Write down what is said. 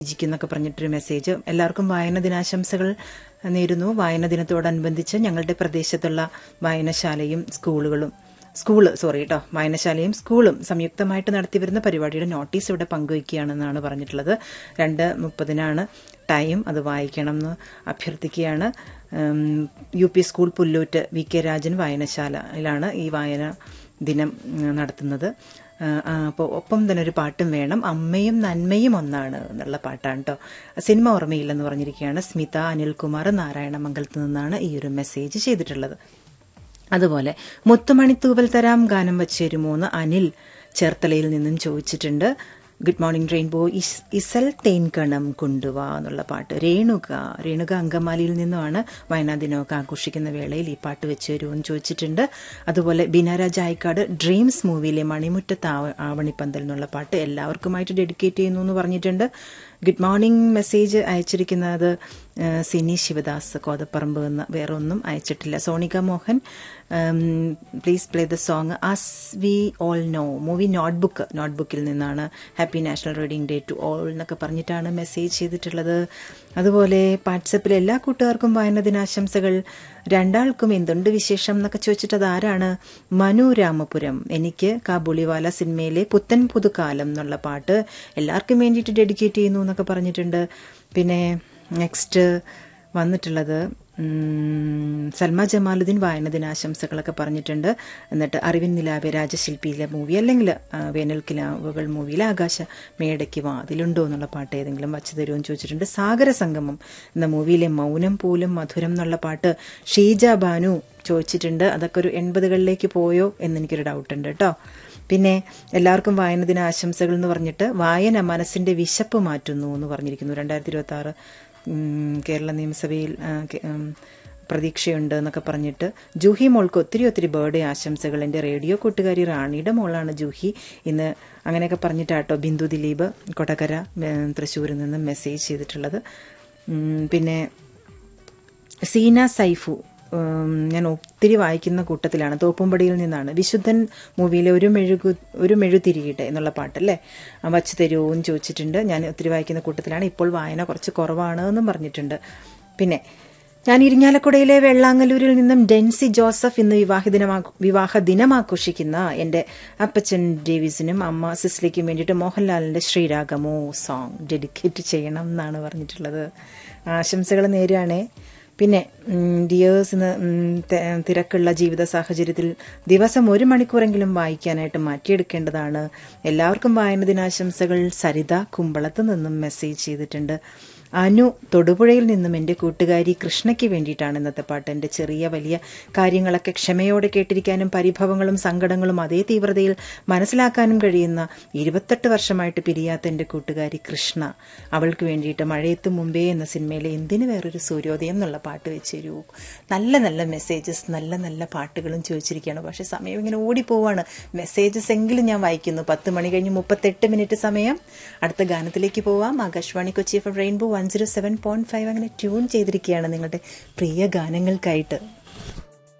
എന്നൊക്കെ പറഞ്ഞിട്ടൊരു മെസ്സേജ് എല്ലാവർക്കും വായന ദിനാശംസകൾ നേരുന്നു വായന ദിനത്തോടനുബന്ധിച്ച് ഞങ്ങളുടെ പ്രദേശത്തുള്ള വായനശാലയും സ്കൂളുകളും സ്കൂള് സോറി കേട്ടോ വായനശാലയും സ്കൂളും സംയുക്തമായിട്ട് നടത്തിവരുന്ന പരിപാടിയുടെ നോട്ടീസ് ഇവിടെ പങ്കുവയ്ക്കുകയാണെന്നാണ് പറഞ്ഞിട്ടുള്ളത് രണ്ട് മുപ്പതിനാണ് ടൈം അത് വായിക്കണം എന്ന് അഭ്യർത്ഥിക്കുകയാണ് ഉം, U P school Pulloot V K Rajan വായനശാലയിലാണ് ഈ വായന ദിനം ഉം, നടത്തുന്നത് അപ്പോൾ ഒപ്പം തന്നെ ഒരു പാട്ടും വേണം അമ്മയും നന്മയും ഒന്നാണ് എന്നുള്ള പാട്ടാണ് കേട്ടോ സിനിമ ഓർമ്മയില്ലെന്ന് പറഞ്ഞിരിക്കുകയാണ് സ്മിത അനിൽകുമാർ നാരായണമംഗലത്ത് നിന്നാണ് ഈ ഒരു മെസ്സേജ് ചെയ്തിട്ടുള്ളത് അതുപോലെ മുത്തുമണിത്തൂവൽ തരാം ഗാനം വച്ചേരുമോന്ന് അനിൽ ചേർത്തലയിൽ നിന്നും ചോദിച്ചിട്ടുണ്ട് ഗുഡ് മോർണിംഗ് റെയിൻബോ ഇസ് ഇസൽ തേൻകണം കൊണ്ടുവാ എന്നുള്ള പാട്ട് രേണുക രേണുക അങ്കമാലിയിൽ നിന്നുമാണ് വയനാ ദിനമൊക്കെ ആഘോഷിക്കുന്ന വേളയിൽ ഈ പാട്ട് വെച്ച് തരുമെന്ന് ചോദിച്ചിട്ടുണ്ട് അതുപോലെ ബിനാരാജ് ആയിക്കാട് ഡ്രീംസ് മൂവിയിലെ മണിമുറ്റത്ത് ആവ- ആവണിപ്പന്തൽ എന്നുള്ള പാട്ട് എല്ലാവർക്കുമായിട്ട് ഡെഡിക്കേറ്റ് ചെയ്യുന്നു എന്ന് പറഞ്ഞിട്ടുണ്ട് ഗുഡ് മോർണിംഗ് മെസ്സേജ് അയച്ചിരിക്കുന്നത് ആ, സിനി ശിവദാസ് കോതപ്പറമ്പ് എന്ന് വേറെ ഒന്നും അയച്ചിട്ടില്ല Sonika Mohan please play the song as we all know movie notebook നോട്ട്ബുക്കിൽ നിന്നാണ് happy national reading day to all എന്നൊക്കെ പറഞ്ഞിട്ടാണ് മെസ്സേജ് ചെയ്തിട്ടുള്ളത് അതുപോലെ വാട്സപ്പിലെ എല്ലാ കൂട്ടുകാർക്കും വായന ദിനാശംസകൾ രണ്ടാൾക്കും എന്തുണ്ട് വിശേഷം എന്നൊക്കെ ചോദിച്ചിട്ട് അത് ആരാണ് മനു രാമപുരം എനിക്ക് കാബൂളിവാല സിനിമയിലെ പുത്തൻ പുതുകാലം എന്നുള്ള പാട്ട് എല്ലാവർക്കും വേണ്ടിയിട്ട് ഡെഡിക്കേറ്റ് ചെയ്യുന്നു എന്നൊക്കെ പറഞ്ഞിട്ടുണ്ട് പിന്നെ നെക്സ്റ്റ് വന്നിട്ടുള്ളത് ഉം, സൽമ ജമാലുദ്ദീൻ വായന ദിനാശംസകളൊക്കെ പറഞ്ഞിട്ടുണ്ട് എന്നിട്ട് അറിവിൻ നിലാവെ രാജശില്പിയിലെ മൂവി അല്ലെങ്കിൽ ആ, വേനൽ കിലാവുകൾ മൂവിയിലെ ആകാശ മേടയ്ക്ക് വാതിലുണ്ടോ എന്നുള്ള പാട്ട് ഏതെങ്കിലും വച്ചു തരുമെന്ന് ചോദിച്ചിട്ടുണ്ട് സാഗര സംഗമം എന്ന മൂവിയിലെ മൗനം പോലും മധുരം എന്നുള്ള പാട്ട് ഷീജ ബാനു ചോദിച്ചിട്ടുണ്ട് അതൊക്കെ ഒരു എൺപതുകളിലേക്ക് പോയോ എന്ന് എനിക്കൊരു ഡൗട്ട് ഉണ്ട് കേട്ടോ പിന്നെ എല്ലാവർക്കും വായന ദിന ആശംസകൾ എന്ന് പറഞ്ഞിട്ട് വായന മനസ്സിന്റെ വിശപ്പ് മാറ്റുന്നു എന്ന് പറഞ്ഞിരിക്കുന്നു രണ്ടായിരത്തി ഇരുപത്തി ആറ് കേരള നിയമസഭയിൽ ആ, കെ- ഉം, പ്രതീക്ഷയുണ്ട് എന്നൊക്കെ പറഞ്ഞിട്ട് ജൂഹി മോൾക്ക് ഒത്തിരി ഒത്തിരി ബർത്ത്ഡേ ആശംസകൾ എൻ്റെ റേഡിയോ കൂട്ടുകാരി റാണിയുടെ മോളാണ് ജൂഹി ഇന്ന് അങ്ങനെയൊക്കെ പറഞ്ഞിട്ടാട്ടോ ബിന്ദു ദിലീപ് കൊടകര ഏഹ്, തൃശ്ശൂരിൽ നിന്ന് മെസ്സേജ് ചെയ്തിട്ടുള്ളത് ഉം, പിന്നെ സീന സൈഫു ഉം, ഞാൻ ഒത്തിരി വായിക്കുന്ന കൂട്ടത്തിലാണ് തോപ്പുംപടിയിൽ നിന്നാണ് വിശുദ്ധൻ മൂവിയിലെ ഒരു മെഴുകു ഒരു മെഴുതിരിയിട്ടെ എന്നുള്ള പാട്ടല്ലേ ആ, വച്ച് തരുമോ എന്ന് ചോദിച്ചിട്ടുണ്ട് ഞാൻ ഒത്തിരി വായിക്കുന്ന കൂട്ടത്തിലാണ് ഇപ്പോൾ വായന കുറച്ച് കുറവാണ് എന്നും പറഞ്ഞിട്ടുണ്ട് പിന്നെ ഞാൻ ഇരിങ്ങാലക്കുടയിലെ വെള്ളാങ്ങല്ലൂരിൽ നിന്നും ഡെൻസി ജോസഫ് ഇന്ന് വിവാഹ ദിനമാ വിവാഹ ദിനം ആഘോഷിക്കുന്ന എൻ്റെ അപ്പച്ചൻ ഡേവിസിനും അമ്മ സിസ്ലിക്കും വേണ്ടിയിട്ട് മോഹൻലാലിൻ്റെ ശ്രീരാഗമോ സോങ് ഡെഡിക്കേറ്റ് ചെയ്യണം എന്നാണ് പറഞ്ഞിട്ടുള്ളത് ആശംസകൾ നേരുകയാണേ പിന്നെ ഡിയേഴ്സ് ഇന്ന് ഉം, തെ- തിരക്കുള്ള ജീവിത സാഹചര്യത്തിൽ ദിവസം ഒരു മണിക്കൂറെങ്കിലും വായിക്കാനായിട്ട് മാറ്റിയെടുക്കേണ്ടതാണ് എല്ലാവർക്കും വായന ദിനാശംസകൾ സരിത കുമ്പളത്ത് നിന്നും മെസ്സേജ് ചെയ്തിട്ടുണ്ട് അനു തൊടുപുഴയിൽ നിന്നും എൻ്റെ കൂട്ടുകാരി കൃഷ്ണയ്ക്ക് വേണ്ടിയിട്ടാണ് ഇന്നത്തെ പാട്ട് എൻ്റെ ചെറിയ വലിയ കാര്യങ്ങളൊക്കെ ക്ഷമയോടെ കേട്ടിരിക്കാനും പരിഭവങ്ങളും സങ്കടങ്ങളും അതേ തീവ്രതയിൽ മനസ്സിലാക്കാനും കഴിയുന്ന ഇരുപത്തെട്ട് വർഷമായിട്ട് പിരിയാത്ത എൻ്റെ കൂട്ടുകാരി കൃഷ്ണ അവൾക്ക് വേണ്ടിയിട്ട് മഴയത്ത് മുമ്പേ എന്ന സിനിമയിലെ എന്തിനു വേറൊരു സൂര്യോദയം എന്നുള്ള പാട്ട് വെച്ച് തരൂ നല്ല നല്ല മെസ്സേജസ് നല്ല നല്ല പാട്ടുകളും ചോദിച്ചിരിക്കുകയാണ് പക്ഷേ സമയം ഇങ്ങനെ ഓടിപ്പോവാണ് മെസ്സേജസ് എങ്കിലും ഞാൻ വായിക്കുന്നു പത്ത് മണി കഴിഞ്ഞ് മുപ്പത്തെട്ട് മിനിറ്റ് സമയം അടുത്ത ഗാനത്തിലേക്ക് പോവാം Akashvani Kochi F rainbow one zero seven point five അങ്ങനെ ട്യൂൺ ചെയ്തിരിക്കുകയാണ് നിങ്ങളുടെ പ്രിയ ഗാനങ്ങൾക്കായിട്ട്